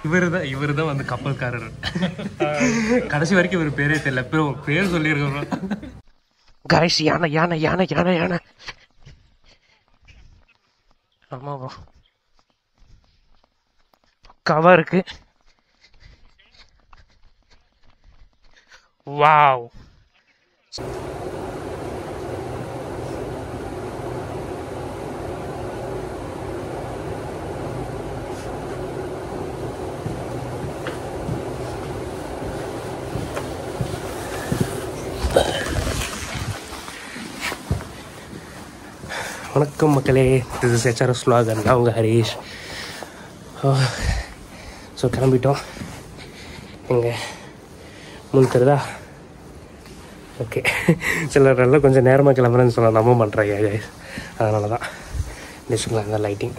இவரு தான் இவரு தான் வந்து கப்பல்காரர் கடைசி வரைக்கும் இவர் பேரே தெரியல ப்ரோ பேர் சொல்லியிருக்கோம் கைஸ் யானை யானை யானை யானை யானை ஆமா bro. பக்காவா இருக்கு வாவ் வணக்கம் மக்களே இது இஸ் ஹெச்ஆர்எஸ் ஸ்லாகன் நான் உங்கள் ஹரீஷ் ஸோ கிளம்பிட்டோம் எங்கே முன் தருதா ஓகே சிலர் எல்லாம் கொஞ்சம் நேரமாக கிளம்புறேன்னு சொல்ல நம்ப பண்ணுறாங்க அதனால தான் வச்சுக்கலாம் அந்த லைட்டிங்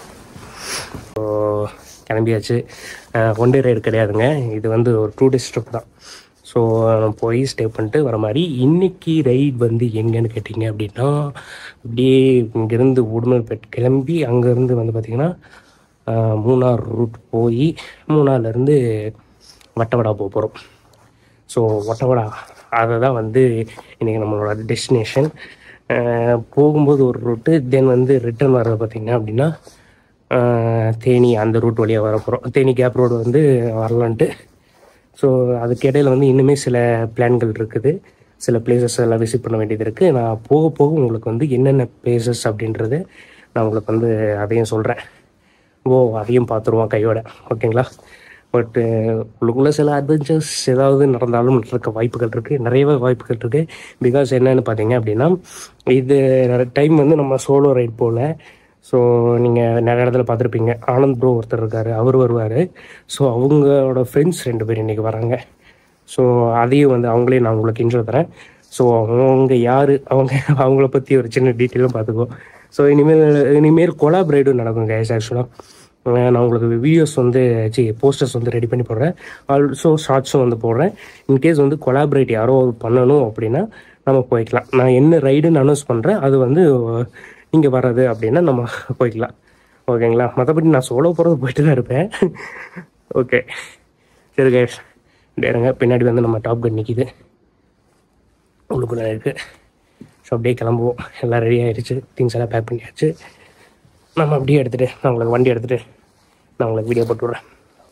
ஸோ கிளம்பியாச்சு ஒன் டே ரைடு கிடையாதுங்க இது வந்து ஒரு டூ டேஸ் ட்ரிப் தான் ஸோ போய் ஸ்டே பண்ணிட்டு வர மாதிரி இன்னைக்கு ரைட் வந்து எங்கேன்னு கேட்டிங்க அப்படின்னா அப்படியே இங்கேருந்து உடுமல்பேட் கிளம்பி அங்கேருந்து வந்து பார்த்திங்கன்னா அஹ், மூணார் ரூட் போய் மூணார்லேருந்து வட்டவடா போக போகிறோம் ஸோ ஒட்டவடா அதை தான் வந்து இன்றைக்கி நம்மளோட டெஸ்டினேஷன் போகும்போது ஒரு ரூட்டு தென் வந்து ரிட்டர்ன் வர்றது பார்த்திங்கன்னா அப்படின்னா அஹ், தேனி அந்த ரூட் வழியாக வர போகிறோம் தேனி கேப் ரோடு வந்து வரலான்ட்டு ஸோ அதுக்கு இடையில வந்து இன்னுமே சில பிளான்கள் இருக்குது சில பிளேசஸ் எல்லாம் விசிட் பண்ண வேண்டியது இருக்குது நான் போக போக உங்களுக்கு வந்து என்னென்ன பிளேசஸ் அப்படின்றது நான் உங்களுக்கு வந்து அதையும் சொல்கிறேன் ஓ அதையும் பார்த்துருவோம் கையோட ஓகேங்களா பட்டு உங்களுக்குள்ள சில அட்வென்ச்சர்ஸ் ஏதாவது நடந்தாலும் இருக்க வாய்ப்புகள் இருக்குது நிறையவே வாய்ப்புகள் இருக்குது பிகாஸ் என்னன்னு பார்த்தீங்க அப்படின்னா இது டைம் வந்து நம்ம சோலோ ரைட் போல் ஸோ நீங்கள் நிறைய இடத்துல பார்த்துருப்பீங்க ஆனந்த் ப்ரோ ஒருத்தர் இருக்கார் அவர் வருவார் ஸோ அவங்களோட ஃப்ரெண்ட்ஸ் ரெண்டு பேர் இன்றைக்கி வராங்க ஸோ அதையும் வந்து அவங்களையும் நான் உங்களுக்கு இன்ட்ரோ தரேன் ஸோ அவங்க யார் அவங்க அவங்கள பற்றி ஒரு சின்ன டீட்டெயிலும் பார்த்துக்கோ ஸோ இனிமேல் இனிமேல் கொலாபரேட்டும் நடக்கும் கைஸ் ஆக்சுவலாக நான் உங்களுக்கு வீடியோஸ் வந்து சி போஸ்டர்ஸ் வந்து ரெடி பண்ணி போடுறேன் ஆல்சோ ஷார்ட்ஸும் வந்து போடுறேன் இன்கேஸ் வந்து கொலாபரேட் யாரோ பண்ணணும் அப்படின்னா நம்ம போய்க்கலாம் நான் என்ன ரைடுன்னு அனௌன்ஸ் பண்ணுறேன் அது வந்து நீங்கள் வர்றது அப்படின்னா நம்ம போய்க்கலாம் ஓகேங்களா மற்றபடி நான் சோலோ போகிறது போயிட்டு தான் இருப்பேன் ஓகே சரி கைஸ் இருங்க பின்னாடி வந்து நம்ம டாப் கன் நிற்கிது உள்ளுக்குள்ளே இருக்குது ஸோ அப்படியே கிளம்புவோம் எல்லாம் ரெடி ஆயிடுச்சு திங்ஸ் எல்லாம் பேக் பண்ணியாச்சு நம்ம அப்படியே எடுத்துகிட்டு நான் உங்களுக்கு வண்டி எடுத்துகிட்டு நான் உங்களுக்கு வீடியோ போட்டு விட்றேன்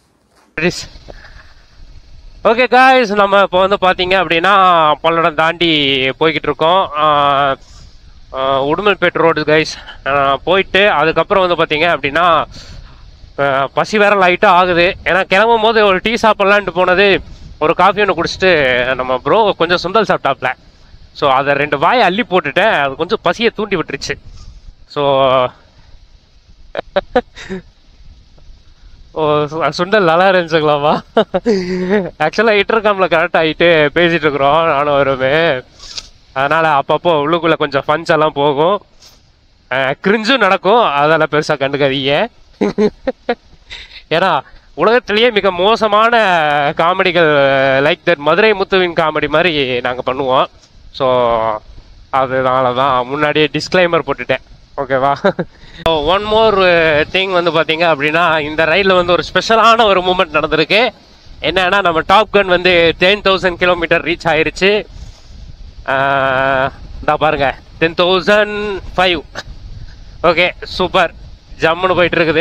ஓகே காய்ஸ் நம்ம இப்போ வந்து பார்த்தீங்க அப்படின்னா பல்லடம் தாண்டி போய்கிட்டு இருக்கோம் ஆஹ், ஆஹ், உடுமல்பேட் ரோடு கைஸ் போயிட்டு அதுக்கப்புறம் வந்து பார்த்தீங்க அப்படின்னா ஆஹ், பசி வேற லைட்டாக ஆகுது ஏன்னா கிளம்பும் போது ஒரு டீ சாப்பிட்லான்ட்டு போனது ஒரு காஃபி ஒன்று குடிச்சிட்டு நம்ம ப்ரோ கொஞ்சம் சுண்டல் சாப்பிட்டாப்ல ஸோ அதை ரெண்டு வாயை அள்ளி போட்டுட்டேன் அது கொஞ்சம் பசியை தூண்டி விட்டுருச்சு ஸோ ஓ சு- சுண்டல் நல்லா இருந்துச்சுங்களாமா ஆக்சுவலாக இன்டர்காமில் கனெக்ட் ஆகிட்டு பேசிட்டு இருக்கிறோம் நானும் வருமே அதனால் அப்பப்போ உள்ளுக்குள்ளே கொஞ்சம் ஃபன்ஸ் எல்லாம் போகும் கிரிஞ்சும் நடக்கும் அதெல்லாம் பெருசாக கண்டுக்காதீங்க ஏன்னா உலகத்திலேயே மிக மோசமான காமெடிகள் லைக் தட் மதுரை முத்துவின் காமெடி மாதிரி நாங்கள் பண்ணுவோம் ஸோ அதனால தான் முன்னாடியே டிஸ்க்ளைமர் போட்டுட்டேன் ஓகேவா ஒன் மோர் திங் வந்து பார்த்தீங்க அப்படின்னா இந்த ரயிலில் வந்து ஒரு ஸ்பெஷலான ஒரு மூமெண்ட் நடந்திருக்கு என்னன்னா நம்ம டாப் கன் வந்து டென் தௌசண்ட் கிலோமீட்டர் ரீச் ஆயிருச்சு இந்தா பாருங்க ten thousand five okay super ஜம்முன்னு போயிட்டு இருக்குது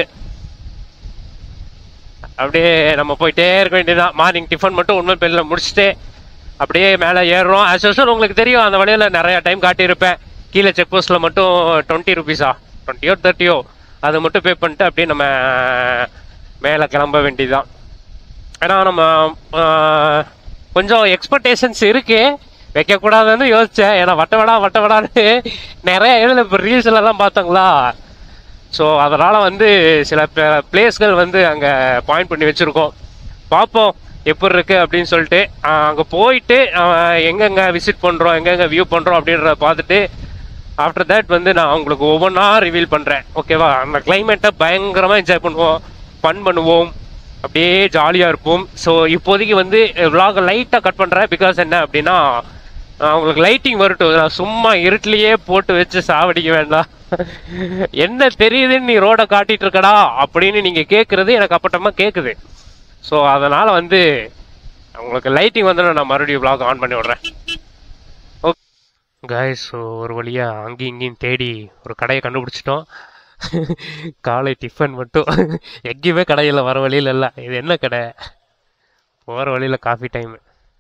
அப்படியே நம்ம போயிட்டே இருக்க வேண்டியதுதான் மார்னிங் டிஃபன் மட்டும் உண்மை பெல்ல முடிச்சுட்டு அப்படியே மேலே ஏறுறோம் ஆஸ் யூஸ்வல் உங்களுக்கு தெரியும் அந்த வழியில் நிறைய டைம் காட்டியிருப்பேன் கீழே செக் போஸ்ட்டில் மட்டும் டுவெண்ட்டி ருபீஸா டுவெண்ட்டியோ தேர்ட்டியோ அதை மட்டும் பே பண்ணிட்டு அப்படியே நம்ம மேலே கிளம்ப வேண்டியதுதான் ஏன்னா நம்ம ஆஹ், கொஞ்சம் எக்ஸ்பெக்டேஷன்ஸ் இருக்கு வைக்கக்கூடாதுன்னு யோசிச்சேன் ஏன்னா வட்டவடா வட்டவடான்னு நிறைய இதில் இப்போ ரீல்ஸ்லலாம் பார்த்தோங்களா ஸோ அதனால் வந்து சில பிளேஸ்கள் வந்து அங்கே பாயிண்ட் பண்ணி வச்சுருக்கோம் பார்ப்போம் எப்படி இருக்கு அப்படின்னு சொல்லிட்டு அங்கே போயிட்டு ஆஹ், எங்கெங்க விசிட் பண்ணுறோம் எங்கெங்க வியூ பண்ணுறோம் அப்படின்றத பார்த்துட்டு ஆஃப்டர் தட் வந்து நான் உங்களுக்கு ஒவ்வொன்றா ரிவீல் பண்ணுறேன் ஓகேவா அந்த கிளைமேட்டை பயங்கரமாக என்ஜாய் பண்ணுவோம் ஃபன் பண்ணுவோம் அப்படியே ஜாலியாக இருப்போம் ஸோ இப்போதைக்கு வந்து vlog லைட்டாக கட் பண்ணுறேன் பிகாஸ் என்ன அப்படின்னா ஆஹ், உங்களுக்கு லைட்டிங் வரட்டும் நான் சும்மா இருட்டிலேயே போட்டு வச்சு சாவடிக்க வேண்டாம் என்ன தெரியுதுன்னு நீ ரோடை காட்டிட்டு இருக்கடா அப்படின்னு நீங்க கேட்கறது எனக்கு அப்பட்டமா கேக்குது ஸோ அதனால் வந்து உங்களுக்கு லைட்டிங் வந்து நான் மறுபடியும் vlog ஆன் பண்ணி விட்றேன் ஓகே காய்ஸ் ஒரு வழியாக அங்கேயும் இங்கேயும் தேடி ஒரு கடையை கண்டுபிடிச்சிட்டோம் காலை டிஃபன் மட்டும் எங்கேயுமே கடையில் வர வழியில் இல்லை இது என்ன கடை போகிற வழியில் காஃபி டைமு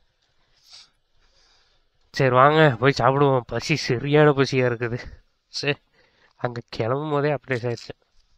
சரி வாங்க போய் சாப்பிடுவோம் பசி சரியான பசியாக இருக்குது சரி அங்கே கிளம்பும் போதே அப்படியே ஆயிடுச்சு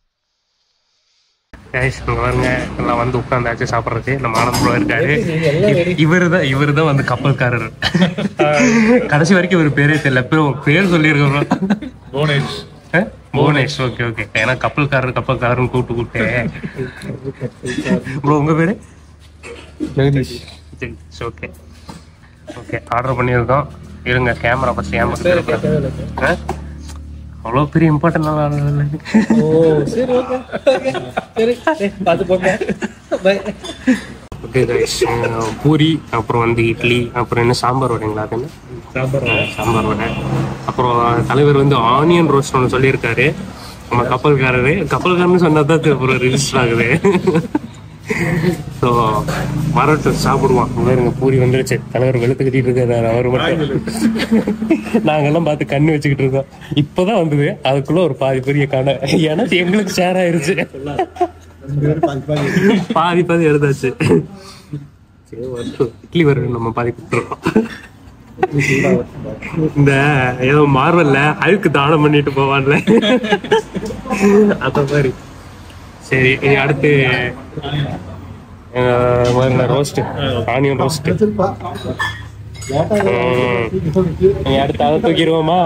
கைஸ் இங்கே பாருங்க எல்லாம் வந்து உட்காந்தாச்சு சாப்பிட்றதுக்கு நம்ம ஆனந்த் ப்ரோ இருக்காரு இவர் தான் இவர் தான் வந்து கப்பல்காரர் கடைசி வரைக்கும் ஒரு பேரே தெரியல ப்ரோ பேர் சொல்லியிருக்கோம் புவனேஷ் புவனேஷ் ஓகே ஓகே ஏன்னா கப்பல்காரர் கப்பல்காரர்னு கூப்பிட்டு கூப்பிட்டேன் ப்ரோ உங்க பேரு Jagadish Jagadish okay okay order பண்ணியிருக்கோம் இருங்க கேமரா ஃபர்ஸ்ட் கேமரா அவ்வளோ பெரிய இம்பார்ட்டன்ட் ஆர்டர் ஓ சரி ஓகே சரி பார்த்து போங்க பை ஓகே கைஸ் பூரி அப்புறம் வந்து இட்லி அப்புறம் என்ன சாம்பார் வடைங்களா அது என்ன சாம்பார் அஹ் சாம்பார் வடை அப்புறம் தலைவர் வந்து ஆனியன் ரோஸ்ட் ஒன்று சொல்லியிருக்காரு நம்ம கப்பல்காரரு கப்பல்காரன்னு சொன்னா தான் அப்புறம் ரிஜிஸ்டர் ஆகுது ஸோ வரட்டும் சாப்பிடுவான் வேறுங்க பூரி வந்துருச்சு தலைவர் வெளுத்து கட்டிட்டு இருக்காரு அவர் மட்டும் நாங்கெல்லாம் பார்த்து கண்ணு வச்சுக்கிட்டு இருக்கோம் இப்போதான் வந்தது அதுக்குள்ள ஒரு பாதி பெரிய கடை ஏன்னா எங்களுக்கு ஷேர் ஆயிருச்சு பாதி பாதி எடுத்தாச்சு சரி வரட்டும் இட்லி வரும் நம்ம பாதி கொடுத்துருக்கோம் இந்த ஏதோ மார்வல்ல அழுக்கு தானம் பண்ணிட்டு போவான்ல அந்த மாதிரி சரி இனி அடுத்து ரோஸ்ட் ஆனியன் ரோஸ்ட் நீ அடுத்து அதை தூக்கிடுவோமா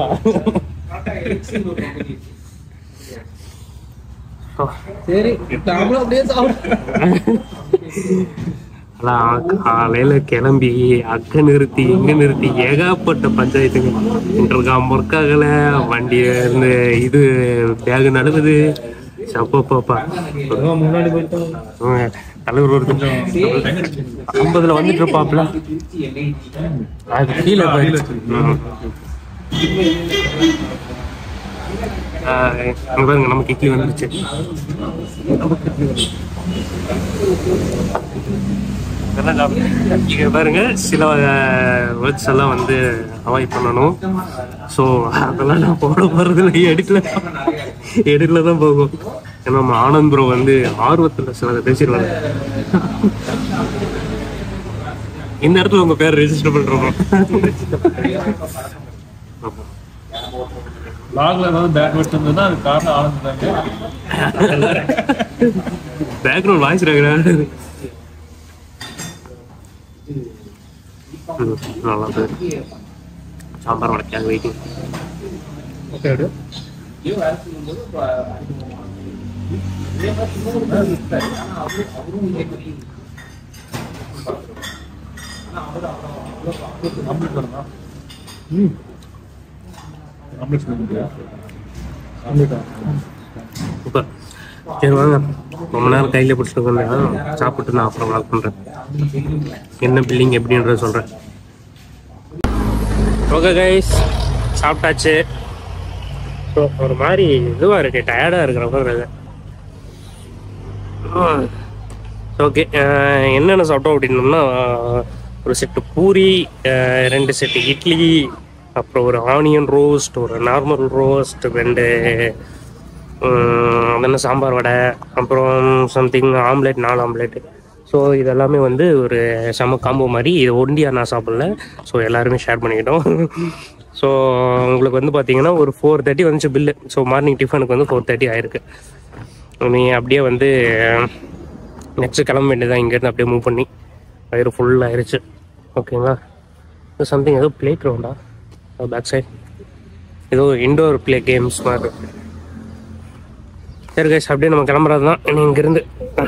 சரி நாமளும் அப்படியே சாப்பிடுறோம் அதான் காலையில கிளம்பி அங்க நிறுத்தி இங்க நிறுத்தி ஏகப்பட்ட பஞ்சாயத்துங்க இன்டர்காம் ஒர்க் ஆகல வண்டி இந்த இது பேக் நடுவுது சப்பாப்பாப்பா முன்னாடி போயிட்டோம் ஆஹ் தலைவர் ஒரு கொஞ்சம் ஐம்பதுல வந்துட்டு இருப்பாப்ல அது கீழே போயிடுச்சு ம். ஆஹ் இங்க பாருங்க நமக்கு இட்லி வந்துருச்சு இங்க பாருங்க சில வேர்ட்ஸ் எல்லாம் வந்து அவாய்ட் பண்ணணும் ஸோ அதெல்லாம் நான் போட போறது இல்லை எடிட்ல எடிட்ல தான் போகும் ஏன்னா நம்ம ஆனந்த் ப்ரோ வந்து ஆர்வத்தில் சிலதை பேசிடுவாங்க இந்த இடத்துல உங்க பேர் ரெஜிஸ்டர் பண்றோம் லாக்ல ஏதாவது பேட் வெட் இருந்ததுன்னா அது காரணம் ஆனந்தாங்க பேக்ரவுண்ட் வாய்ஸ் ரெகுலர் நல்லா இருக்கு சாம்பார் வடைக்காக வெயிட்டிங் ஓகே ஆம்லெட் வரணும் ம் ஆம்லெட் சொல்ல முடியா ஆம்லெட்டா சூப்பர் சரி வாங்க ரொம்ப நேரம் கையில பிடிச்சிட்டு இருக்கேன் சாப்பிட்டு நான் அப்புறம் வாக் பண்றேன் என்ன பில்லிங் எப்படின்றத சொல்றேன் ஓகே கைஸ் சாப்பிட்டாச்சு ஸோ ஒரு மாதிரி இதுவாக இருக்கு டயர்டாக இருக்கிற மாதிரி இருக்கு ஓகே என்னென்ன சாப்பிட்டோம் அப்படின்னோம்னா ஒரு செட்டு பூரி அஹ், ரெண்டு செட்டு இட்லி அப்புறம் ஒரு ஆனியன் ரோஸ்ட் ஒரு நார்மல் ரோஸ்ட் ரெண்டு உம், அது என்ன சாம்பார் வடை அப்புறம் சம்திங் ஆம்லெட் நாலு ஆம்லெட் ஸோ இதெல்லாமே வந்து ஒரு செம காம்போ மாதிரி இது ஒண்டியாக நான் சாப்பிடல ஸோ எல்லாருமே ஷேர் பண்ணிக்கிட்டோம் ஸோ உங்களுக்கு வந்து பார்த்தீங்கன்னா ஒரு ஃபோர் தேர்ட்டி வந்துச்சு பில்லு ஸோ மார்னிங் டிஃபனுக்கு வந்து ஃபோர் தேர்ட்டி ஆயிருக்கு நீ அப்படியே வந்து நெக்ஸ்ட் கிளம்ப வேண்டியதான் இங்கேருந்து அப்படியே மூவ் பண்ணி வயிறு ஃபுல் ஆயிருச்சு ஓகேங்களா சம்திங் ஏதோ ப்ளே கிரவுண்டா பேக் சைட் ஏதோ இண்டோர் ப்ளே கேம்ஸ் மாதிரி இருக்கு. சரி கைஸ் அப்படியே நம்ம கிளம்புறது தான் இனி இங்கேருந்து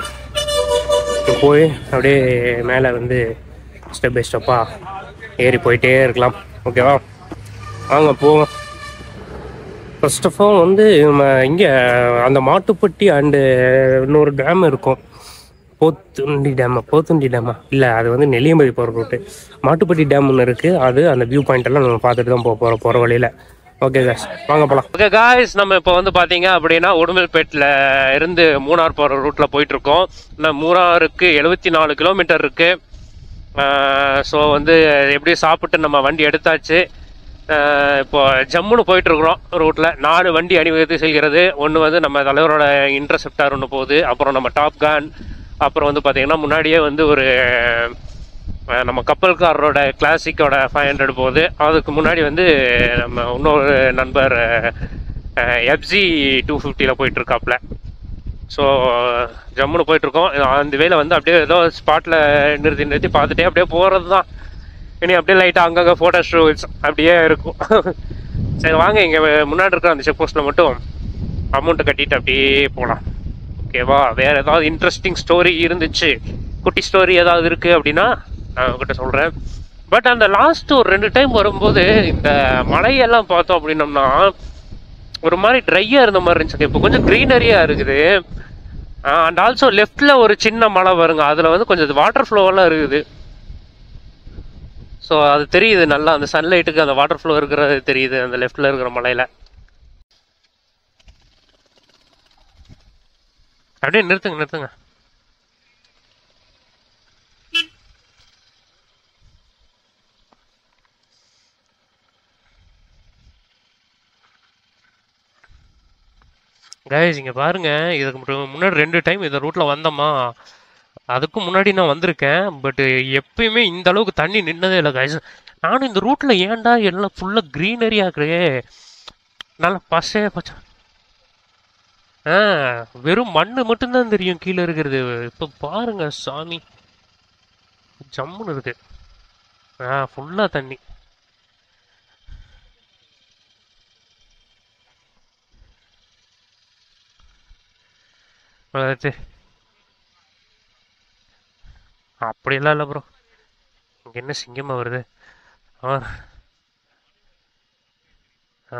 போய் அப்படியே மேலே வந்து ஸ்டெப் பை ஸ்டெப்பாக ஏறி போயிட்டே இருக்கலாம் ஓகேவா வாங்க போவோம் ஃபர்ஸ்ட் ஆஃப் ஆல் வந்து நம்ம இங்கே அந்த மாட்டுப்பட்டி அண்டு இன்னொரு டேம் இருக்கும் போத்துண்டி டேமா போத்துண்டி டேமா இல்லை அது வந்து நெல்லியம்பதி போகிற ரூட்டு மாட்டுப்பட்டி டேம் ஒன்று இருக்குது அது அந்த வியூ பாயிண்ட் எல்லாம் நம்ம பார்த்துட்டு தான் போக போகிறோம் போகிற வழியில் ஓகே காய்ஸ் வாங்க போகலாம் ஓகே காய்ஸ் நம்ம இப்போ வந்து பார்த்தீங்க அப்படின்னா உடுமல்பேட்டில் இருந்து மூணார் போகிற ரூட்டில் போயிட்டு இருக்கோம் இன்னும் மூணாருக்கு எழுபத்தி நாலு கிலோமீட்டர் இருக்கு ஸோ வந்து எப்படி சாப்பிட்டு நம்ம வண்டி எடுத்தாச்சு ஆஹ் இப்போ ஜம்முன்னு போயிட்டு இருக்கிறோம் ரூட்டில் நாலு வண்டி அணிவகுத்து செல்கிறது ஒன்று வந்து நம்ம தலைவரோட இன்டர்செப்டார் ஒன்று போகுது அப்புறம் நம்ம டாப் கான் அப்புறம் வந்து பார்த்தீங்கன்னா முன்னாடியே வந்து ஒரு அஹ் நம்ம கப்பல்காரரோட கிளாசிக்கோட ஃபைவ் ஹண்ட்ரட் போகுது அதுக்கு முன்னாடி வந்து நம்ம இன்னொரு நண்பர் எஃப்ஜி டூ ஃபிஃப்டியில் போயிட்டுருக்காப்புல ஸோ ஜம்முன்னு போயிட்டுருக்கோம் அந்த வேலை வந்து அப்படியே ஏதோ ஸ்பாட்டில் நிறுத்தி நிறுத்தி பார்த்துட்டே அப்படியே போகிறது தான் இனி அப்படியே லைட்டாக அங்கங்கே ஃபோட்டோ ஷூட்ஸ் அப்படியே இருக்கும் சரி வாங்க இங்கே முன்னாடி இருக்கிற அந்த செக் போஸ்ட்டில் மட்டும் அமௌண்ட்டை கட்டிட்டு அப்படியே போகலாம் ஓகேவா வேற ஏதாவது இன்ட்ரெஸ்டிங் ஸ்டோரி இருந்துச்சு குட்டி ஸ்டோரி ஏதாவது இருக்கு அப்படின்னா நான் உங்ககிட்ட சொல்றேன் பட் அந்த லாஸ்ட் ஒரு ரெண்டு டைம் வரும்போது இந்த மலையெல்லாம் பார்த்தோம் அப்படின்னம்னா ஒரு மாதிரி ட்ரையா இருந்த மாதிரி இருந்துச்சு இப்போ கொஞ்சம் க்ரீனரியா இருக்குது அண்ட் ஆல்சோ லெஃப்ட்ல ஒரு சின்ன மலை வருங்க அதுல வந்து கொஞ்சம் வாட்டர் ஃப்ளோவெல்லாம் இருக்குது ஸோ அது தெரியுது நல்லா அந்த சன்லைட்டுக்கு அந்த வாட்டர் ஃப்ளோ இருக்கிறது தெரியுது அந்த லெஃப்ட்ல இருக்கிற மலையில அப்படியே நிறுத்துங்க நிறுத்துங்க கைஸ் இங்க பாருங்க இதுக்கு முட்டு- முன்னாடி ரெண்டு டைம் இந்த ரூட்ல வந்தோமா அதுக்கு முன்னாடி நான் வந்திருக்கேன் பட் எப்பயுமே இந்த அளவுக்கு தண்ணி நின்னதே இல்லை கைஸ் நானும் இந்த ரூட்ல ஏன்டா எல்லாம் ஃபுல்லா க்ரீனரியா இருக்கு நல்லா பசே பச்சை ஆ வெறும் மண்ணு மட்டும்தான் தெரியும் கீழே இருக்கிறது இப்போ பாருங்க சாமி ஜம்முன்னு இருக்கு ஆ ஃபுல்லா தண்ணி அது அப்படியெல்லாம் இல்லை ப்ரோ இங்க என்ன சிங்கமா வருது ஆ ஆ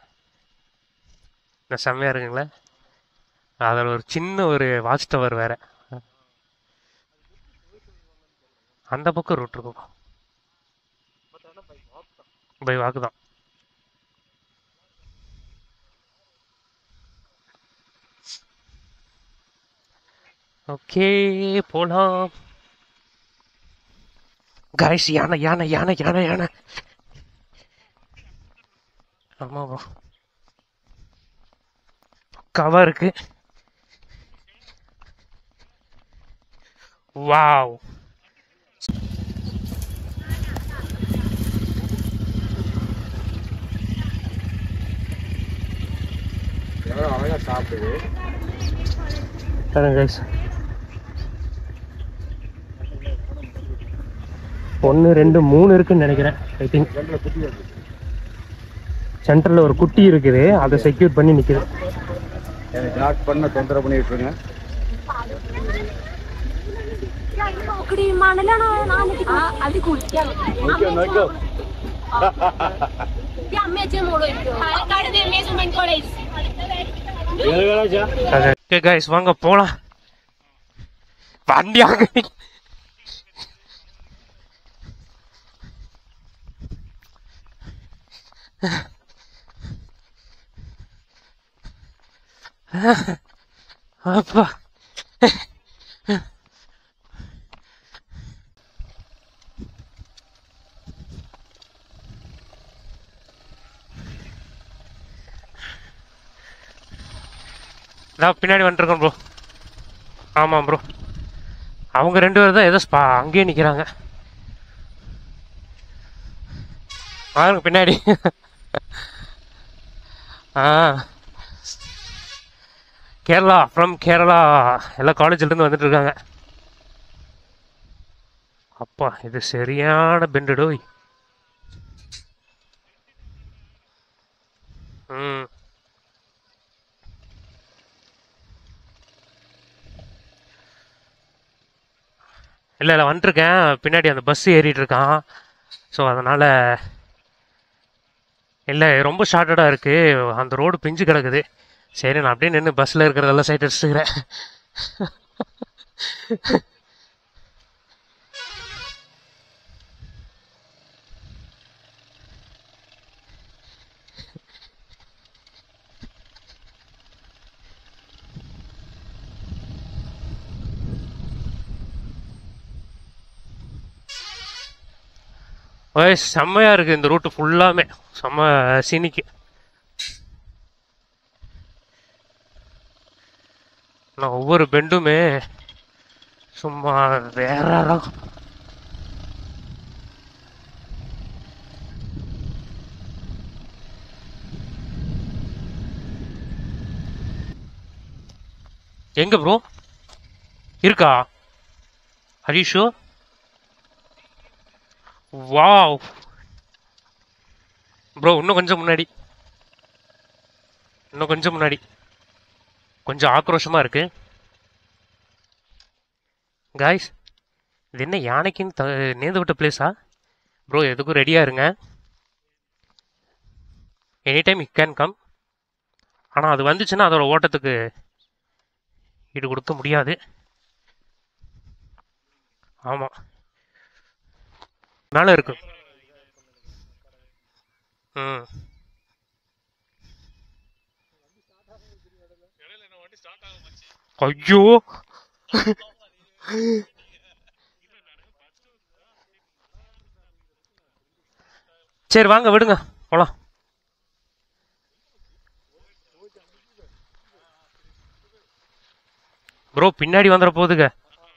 என்ன செம்மையா இருக்குங்களே அதில் ஒரு சின்ன ஒரு வாட்ச் டவர் வேற அந்த பக்கம் ரூட் இருக்கும் பை வாக்கு தான் ஓகே போலாம் கைஸ் யானை யானை யானை யானை யானை ஆமா ப்ரோ பக்காவா இருக்கு வாவ் தரேன் கைஸ் ஒன்று ரெண்டு மூணு இருக்குன்னு நினைக்கிறேன் ஐ திங்க் சென்டரில் ஒரு குட்டி இருக்குது அதை செக்யூர் பண்ணி நிற்குது லாக் பண்ண தொந்தரவு பண்ணிட்டு இருங்க നോക്കടി മണലാണോ നാലടി അത് കുളിക്കാൻ അമ്മ അച്ഛൻ മോള് Palakkad Devi's college okay guys வாங்க போலாம் வண்டி அங்க நிக்கு. அப்பா நான் பின்னாடி வந்துருக்கேன் ப்ரோ ஆமாம் ப்ரோ அவங்க ரெண்டு பேரும் தான் ஏதோ ஸ்பா அங்கேயே நிற்கிறாங்க பாருங்க பின்னாடி ஆ கேரளா ஃப்ரம் கேரளா எல்லா காலேஜ்லேருந்து வந்துட்டு இருக்காங்க அப்பா இது சரியான பெண்டுடோய் ம் இல்லை இல்லை வந்துருக்கேன் பின்னாடி அந்த பஸ் ஏறிட்டு இருக்கான் ஸோ அதனால் இல்லை ரொம்ப ஷார்ட்டடாக இருக்குது அந்த ரோடு பிஞ்சு கிடக்குது சரி நான் அப்படியே நின்று பஸ்ஸில் இருக்கிறதெல்லாம் சைட் அடிச்சுக்கிறேன் ஓய் செம்மையா இருக்கு இந்த ரூட்டு ஃபுல்லாமே செம்ம சீனிக்கு நான் ஒவ்வொரு பெண்டுமே சும்மா வேற ரகம். எங்க ப்ரோ இருக்கா ஹரிஷோ வாவ் ப்ரோ இன்னும் கொஞ்சம் முன்னாடி இன்னும் கொஞ்சம் முன்னாடி கொஞ்சம் ஆக்ரோஷமா இருக்கு காய்ஸ் இது என்ன யானைக்குன்னு த நேர்ந்து விட்ட பிளேஸா ப்ரோ எதுக்கும் ரெடியா இருங்க any time it can come ஆனால் அது வந்துச்சுன்னா அதோட ஓட்டத்துக்கு ஈடு கொடுக்க முடியாது ஆமாம் மேலே இருக்கு ம் ஐயோ சரி வாங்க விடுங்க போலாம் ப்ரோ பின்னாடி வந்துட போகுதுங்க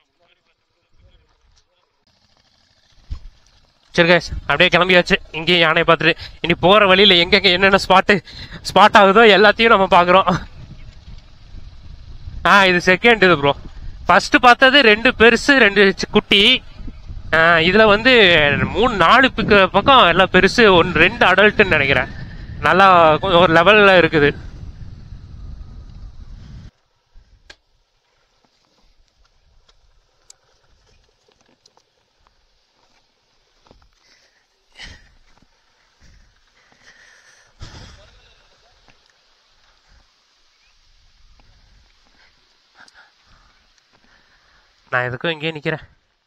சரி guys அப்படியே கிளம்பியாச்சு இங்கேயும் யானையை பார்த்துட்டு இனி போகிற வழியில் எங்கெங்க என்னென்ன ஸ்பாட்டு ஸ்பாட் ஆகுதோ எல்லாத்தையும் நம்ம பார்க்குறோம் ஆ இது செகண்ட் இது ப்ரோ ஃபர்ஸ்ட் பார்த்தது ரெண்டு பெருசு ரெண்டு சி- குட்டி ஆ, இதுல வந்து மூணு நாலு பிக்க பக்கம் எல்லாம் பெருசு ஒன்று ரெண்டு அடல்ட்டுன்னு நினைக்கிறேன் நல்லா கொஞ்சம் ஒரு லெவல்ல இருக்குது நான் எதுக்கும் இங்கேயே நிக்கிறேன்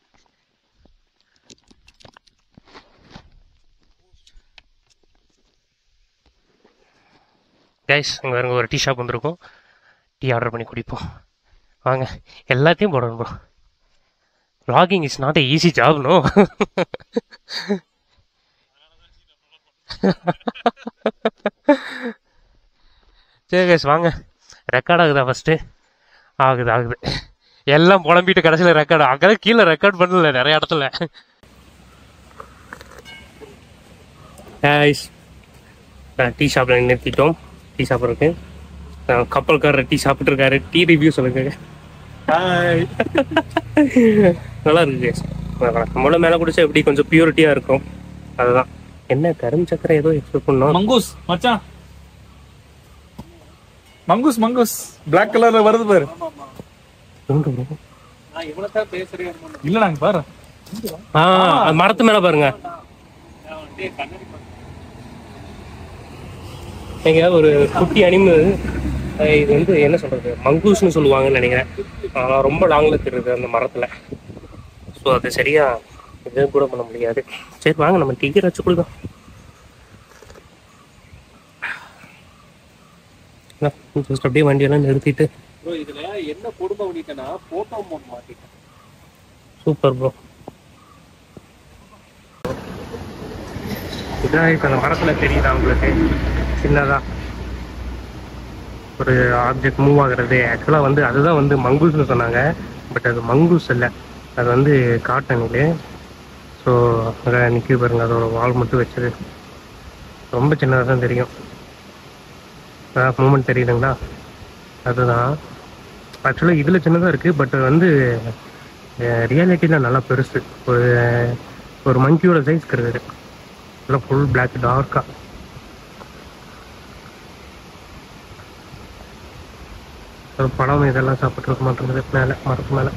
கைஸ் அங்கே வேறு ஒரு டீ ஷாப் வந்திருக்கும் டீ ஆர்டர் பண்ணி குடிப்போம் வாங்க எல்லாத்தையும் போடணும் bro vlogging is not a easy job no சரி கைஸ் வாங்க ரெக்கார்ட் ஆகுதா ஃபஸ்ட்டு ஆகுது ஆகுது எல்லாம் புலம்பிட்டு கடைசியில் ரெக்கார்டு அங்கே கீழே ரெக்கார்ட் பண்ணல நிறைய இடத்துல கைஸ் டீ ஷாப்பில் நிறுத்திட்டோம் டீ சாப்பிட்றதுக்கு கப்பல்காரர் டீ சாப்பிட்டு இருக்காரு டீ ரிவ்யூ சொல்லுங்க ஹாய் நல்லா இருக்கு guys. நம்மள மேலே குடிச்சா எப்படி கொஞ்சம் பியூரிட்டியாக இருக்கும் அதுதான் என்ன கரும் சக்கரை ஏதோ எக்ஸ்பெக்ட் பண்ணோம் மங்கூஸ் மச்சான் மங்கூஸ் மங்கூஸ் பிளாக் கலர்ல வருது பாரு இல்ல நாங்க பாரு ஆ அது மரத்து மேலே பாருங்க நீங்க ஒரு குட்டி அனிமல் இது வந்து என்ன சொல்றது மங்கூஸ்னு சொல்லுவாங்கன்னு நினைக்கிறேன் ஆனா ரொம்ப லாங்ல தெரியுது அந்த மரத்துல ஸோ அது சரியா இது கூட பண்ண முடியாது சரி வாங்க நம்ம டிக்கெட் வச்சு கொடுக்கலாம் ஜஸ்ட் அப்படியே வண்டியெல்லாம் நிறுத்திட்டு ப்ரோ இதுல என்ன கொடுமை பண்ணிட்டேன்னா போட்டோ மோட் மாட்டிட்டேன் சூப்பர் ப்ரோ இதான் இப்போ அந்த மரத்தில் தெரியுதா உங்களுக்கு சின்னதா ஒரு ஆப்ஜெக்ட் மூவ் ஆகுறது ஆக்சுவலாக வந்து அதுதான் வந்து மங்கூஸ்னு சொன்னாங்க பட் அது மங்கூஸ் இல்லை அது வந்து காட்டனில் ஸோ அங்கே நிற்க பாருங்க அதோட வால் மட்டும் வச்சது ரொம்ப சின்னதாக தான் தெரியும் மூமெண்ட் தெரியுதுங்களா அதுதான் ஆக்சுவலாக இதில் சின்னதாக இருக்குது பட் வந்து ரியாலிட்டியில் நல்லா பெருசு ஒரு ஒரு மங்கியோட சைஸ் இருக்குது நல்லா ஃபுல் பிளாக் டார்க்காக ஒரு பழம் இதெல்லாம் சாப்பிட்ருக்க மாட்டேங்குது மேலே மரத்து மேலே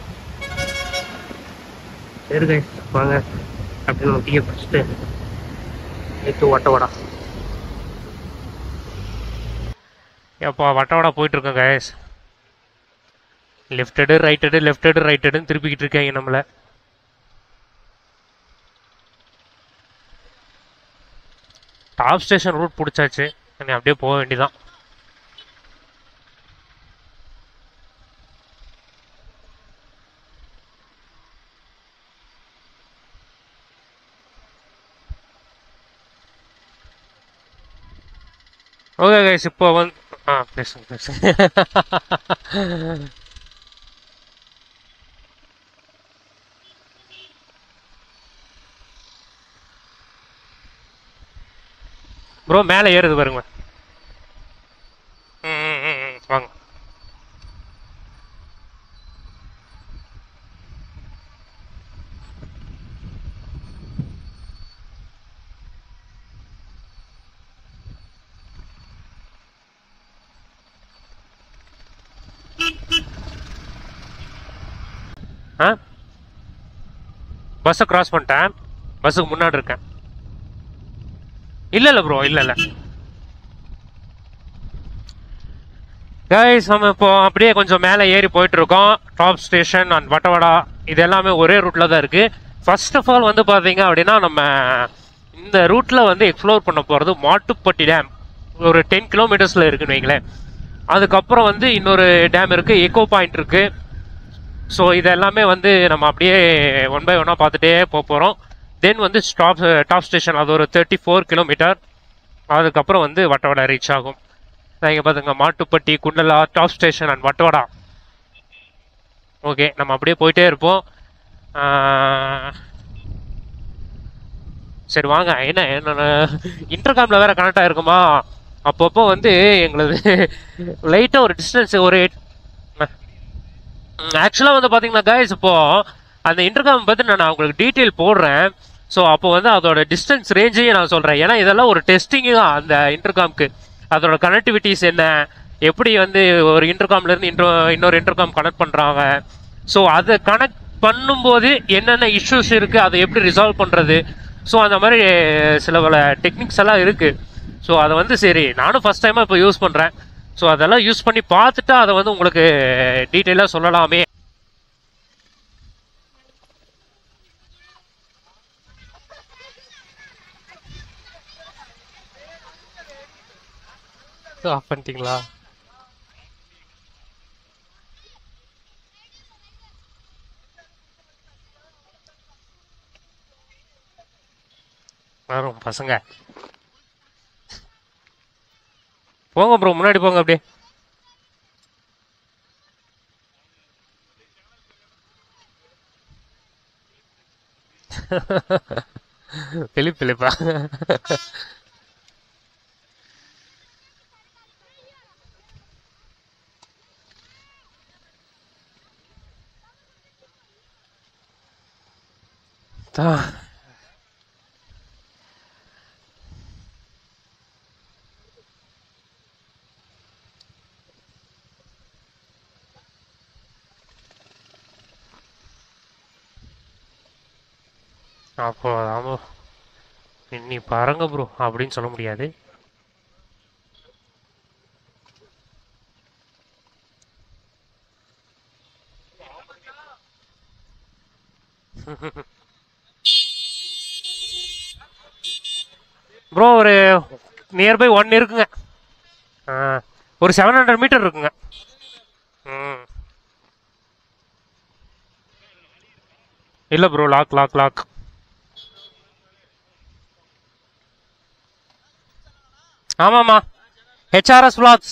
சரி கைஸ் வாங்க அப்படி நம்ம டீயை குடிச்சிட்டு எடுத்து வட்ட வடா எப்போ வட்ட வடா போயிட்டு இருக்கோம் கைஸ் லெஃப்டடு ரைட்டடு லெஃப்டடு ரைட்டடுன்னு திருப்பிக்கிட்டு இருக்காங்க நம்மளை டாப் ஸ்டேஷன் ரூட் பிடிச்சாச்சு நீ அப்படியே போக வேண்டியதான் ஓகே கைஸ் இப்போ வந்து ஆ பேசுங்க பேசுங்க ப்ரோ மேலே ஏறுது பாருங்க ம், ம், ம், ம், வாங்க ஆ பஸ்ஸை கிராஸ் பண்ணிட்டேன் பஸ்ஸுக்கு முன்னாடி இருக்கேன் இல்ல இல்ல ப்ரோ இல்ல இல்ல கைஸ் நம்ம இப்போ அப்படியே கொஞ்சம் மேலே ஏறி போயிட்டு இருக்கோம் டாப் ஸ்டேஷன் அண்ட் வட்டவடா இது எல்லாமே ஒரே ரூட்ல தான் இருக்கு ஃபர்ஸ்ட் ஆஃப் ஆல் வந்து பாத்தீங்க அப்படின்னா நம்ம இந்த ரூட்ல வந்து எக்ஸ்ப்ளோர் பண்ண போறது மாட்டுப்பட்டி டேம் ஒரு டென் கிலோமீட்டர்ஸ்ல இருக்குன்னு வைங்களேன் அதுக்கப்புறம் வந்து இன்னொரு டேம் இருக்கு எக்கோ பாயிண்ட் இருக்கு ஸோ இது எல்லாமே வந்து நம்ம அப்படியே ஒன் பை ஒன்னாக பார்த்துட்டே போக போகிறோம் தென் வந்து ஸ்டாப் டாப் ஸ்டேஷன் அது ஒரு தேர்ட்டி ஃபோர் கிலோமீட்டர் அதுக்கப்புறம் வந்து வட்டவடா ரீச் ஆகும் இங்கே பார்த்துங்க Mattupetty Kundala top station and Vattavada okay நம்ம அப்படியே போயிட்டே இருப்போம் ஆஹ், சரி வாங்க என்ன என்ன இன்டர்காமில் வேற கனெக்ட் ஆகிருக்குமா அப்பப்போ வந்து எங்களது லைட்டாக ஒரு டிஸ்டன்ஸ் ஒரு ஆக்சுவலாக வந்து பார்த்தீங்கன்னா guys இப்போ அந்த இன்டர்காம் பற்றி நான் உங்களுக்கு டீட்டெயில் போடுறேன் ஸோ அப்போ வந்து அதோட டிஸ்டன்ஸ் ரேஞ்சையும் நான் சொல்கிறேன் ஏன்னா இதெல்லாம் ஒரு டெஸ்டிங்கு தான் அந்த இன்டர்காம்க்கு அதோட கனெக்டிவிட்டிஸ் என்ன எப்படி வந்து ஒரு இன்டர்காம்ல இருந்து இன்னொரு இன்னொரு இன்டர்காம் கனெக்ட் பண்ணுறாங்க ஸோ அதை கனெக்ட் பண்ணும்போது என்னென்ன இஷ்யூஸ் இருக்குது அதை எப்படி ரிசால்வ் பண்ணுறது ஸோ அந்த மாதிரி சில பல டெக்னிக்ஸ் எல்லாம் இருக்குது ஸோ அதை வந்து சரி நானும் ஃபர்ஸ்ட் டைமாக இப்போ யூஸ் பண்ணுறேன் ஸோ அதெல்லாம் யூஸ் பண்ணி பார்த்துட்டு அதை வந்து உங்களுக்கு டீட்டெயிலாக சொல்லலாமே ஆஃப் பண்ணிட்டீங்களா வரும் பசங்க போங்க ப்ரோ முன்னாடி போங்க அப்படியே பிலிப் பிலிப்பா தான் அப்போ ஆமா நீ பாருங்க ப்ரோ அப்படின்னு சொல்ல முடியாது ப்ரோ ஒரு நியர்பை ஒன் இருக்குங்க ஆ, ஒரு செவன் ஹண்ட்ரட் மீட்டர் இருக்குங்க ம் இல்லை ப்ரோ லாக் லாக் லாக் ஆமாம்மா ஹெச்ஆர்எஸ் vlogs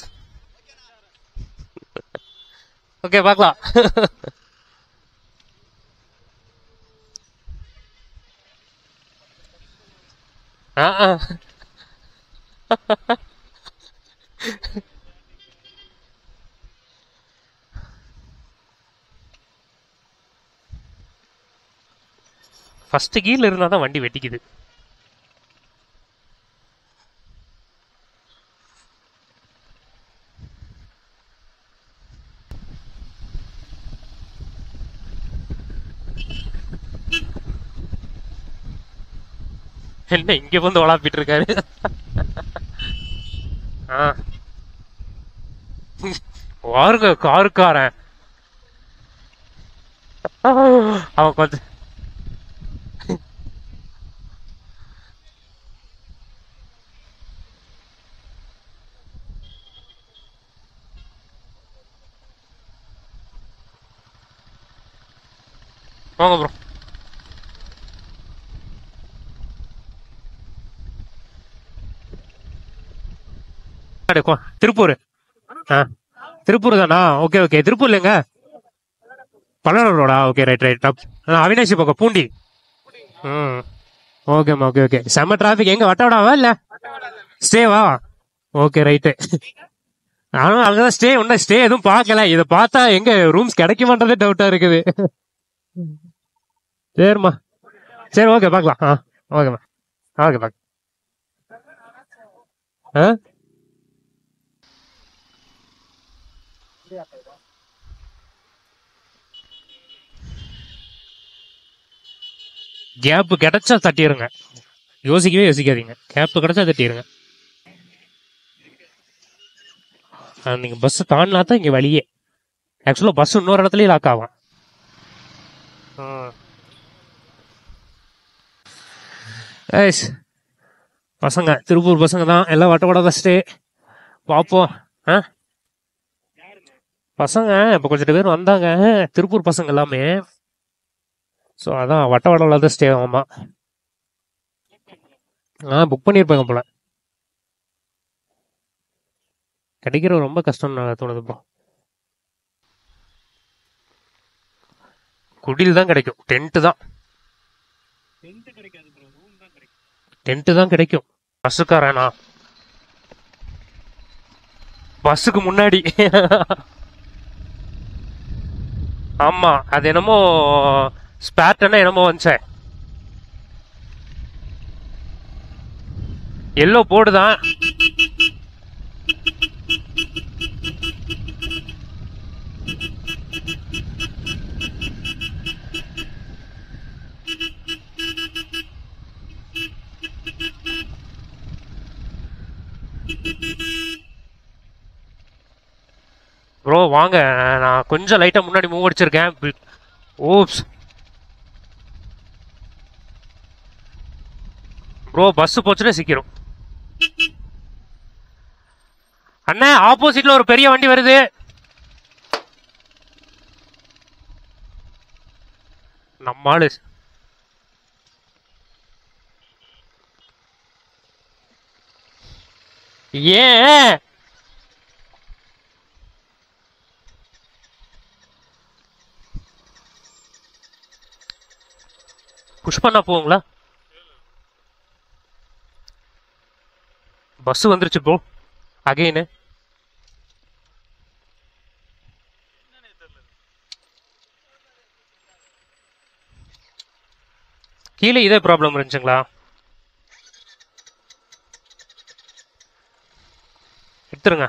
ஓகே பார்க்கலாம் ஆ ஆ ஃபர்ஸ்ட் கீழ இருந்தால் தான் வண்டி வெட்டிக்குது என்ன இங்க வந்து வளாப்பிட்டு இருக்காரு ஆ வாருங்க காருக்காரன் அவன் கொஞ்சம் வாங்க ப்ரோ கிடைக்கும் திருப்பூர் ஆ திருப்பூர் தானா ஓகே ஓகே திருப்பூர்ல எங்க பல்லடம் ரோடா ஓகே ரைட் ரைட் அவினாசி பக்கம் பூண்டி ம் ஓகேம்மா ஓகே ஓகே செம்ம டிராஃபிக் எங்க வட்டவடாவா இல்ல ஸ்டேவா ஓகே ரைட்டு நானும் அங்கதான் ஸ்டே ஒன்னும் ஸ்டே எதுவும் பார்க்கல இதை பார்த்தா எங்க ரூம்ஸ் கிடைக்குமான்றதே டவுட்டா இருக்குது சரிம்மா சரி ஓகே பார்க்கலாம் ஆ ஓகேம்மா ஓகே பார்க்க ஆ கேப் கிடைச்சா தட்டிடுங்க யோசிக்கவே யோசிக்காதீங்க கேப் கிடைச்சா தட்டிடுங்க ஆ, நீங்க பஸ் தாண்டினா தான் இங்க வழியே ஆக்சுவலா பஸ் இன்னொரு இடத்துலயும் லாக் ஆகும் ஆ. ஏய்ஸ், பசங்க திருப்பூர் பசங்க தான் எல்லாம் வட்ட வட ஸ்டே பார்ப்போம் ஆ பசங்க இப்போ கொஞ்சம் பேர் வந்தாங்க திருப்பூர் பசங்க எல்லாமே ஸோ அதான் வட்ட வடவில் தான் ஸ்டே ஆகுமா ஆ புக் பண்ணியிருப்பாங்க போல கிடைக்கிறது ரொம்ப கஷ்டம் தோணுது இப்போ குடில் தான் கிடைக்கும் டென்ட்டு தான் டென்ட்டு தான் கிடைக்கும் பஸ்ஸுக்காரனா பஸ்ஸுக்கு முன்னாடி ஆமா அது என்னமோ ஸ்பேர்ட்னா என்னமோ வந்துச்சே எல்லோ போடுதான் ப்ரோ வாங்க நான் கொஞ்சம் லைட்டா முன்னாடி மூவ் அடிச்சிருக்கேன் ஓப்ஸ் ப்ரோ பஸ் போச்சுன்னா சிக்கிறோம் அண்ணே ஆப்போசிட்ல ஒரு பெரிய வண்டி வருது நம்ம ஆளு ஏன் புஷ் பண்ணா போங்களா பஸ் வந்துருச்சு ப்ரோ அகைனு கீழே இதே ப்ராப்ளம் இருந்துச்சுங்களா எடுத்துருங்க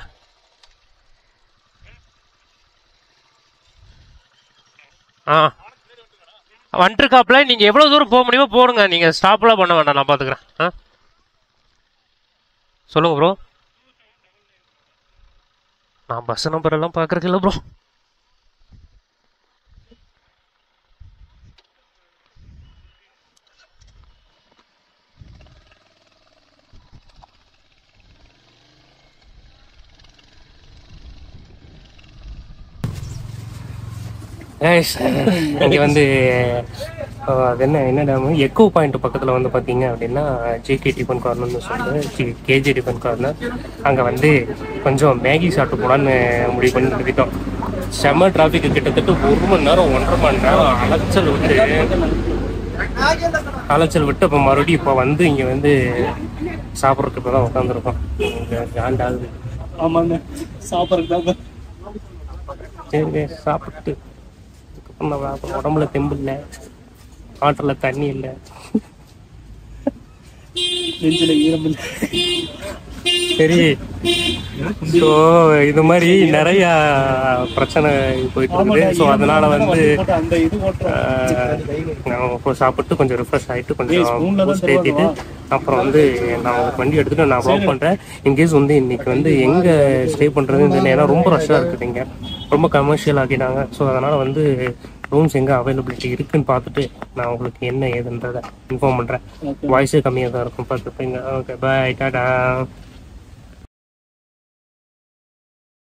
ஆ வந்துருக்காப்ல நீங்க எவ்வளவு தூரம் போக முடியுமோ போடுங்க நீங்க ஸ்டாப்லாம் பண்ண வேண்டாம் நான் பாத்துக்கிறேன் ஆ சொல்லுங்க ப்ரோ நான் பஸ் நம்பர் எல்லாம் பாக்குறதுக்கு இல்ல ப்ரோ இங்கே வந்து அஹ், அது என்ன என்ன டேமு எக்கோ பாயிண்ட் பக்கத்தில் வந்து பார்த்தீங்க அப்படின்னா ஜேகே டிஃபன் கார்னர்னு சொல்லிட்டு கேஜே டிஃபன் கார்னர் அங்கே வந்து கொஞ்சம் மேகி சாப்பிட்டு போலான்னு முடிவு பண்ணி நிறுத்திட்டோம் செம்ம டிராஃபிக் கிட்டத்தட்ட ஒரு மணி நேரம் ஒன்றரை மணி நேரம் அலைச்சல் விட்டு அலைச்சல் விட்டு இப்போ மறுபடியும் இப்போ வந்து இங்கே வந்து சாப்பிட்றதுக்கு இப்போ தான் உட்காந்துருக்கோம் காண்டாகுது ஆமாங்க சாப்பிட்றதுக்கு தான் சரி சாப்பிட்டு இதுக்கப்புறம் நம்ம அப்புறம் உடம்புல தெம்பு இல்லை ஆட்டில் தண்ணி இல்லை நெஞ்சில ஈரம் இல்லை. சரி ஸோ இது மாதிரி நிறைய பிரச்சனை போயிட்டு இருக்குது ஸோ அதனால வந்து போட்டு அந்த இது ஓட்டுறோம். ஆஹ், நான் இப்போ சாப்பிட்டு கொஞ்சம் ரிஃப்ரெஷ் ஆகிட்டு ஏய், கொஞ்சம் spoon ல தான் boost ஏத்திட்டு அப்புறம் வந்து நான் ஒரு வண்டி எடுத்துட்டு நான் ப்ளாக் பண்றேன் இன்கேஸ் வந்து இன்னைக்கு வந்து எங்க ஸ்டே பண்றதுன்னு தெரியல ஏன்னா ரொம்ப ரஷ்ஷா இருக்குது இங்க ரொம்ப கமர்ஷியல் ஆக்கிட்டாங்க ஸோ அதனால வந்து ரூம்ஸ் எங்க அவைலபிலிட்டி இருக்குன்னு பார்த்துட்டு நான் உங்களுக்கு என்ன ஏதுன்றதை இன்ஃபார்ம் பண்றேன் வாய்ஸே கம்மியாக தான் இருக்கும் பார்த்துப்பீங்க ஓகே பாய் டாடா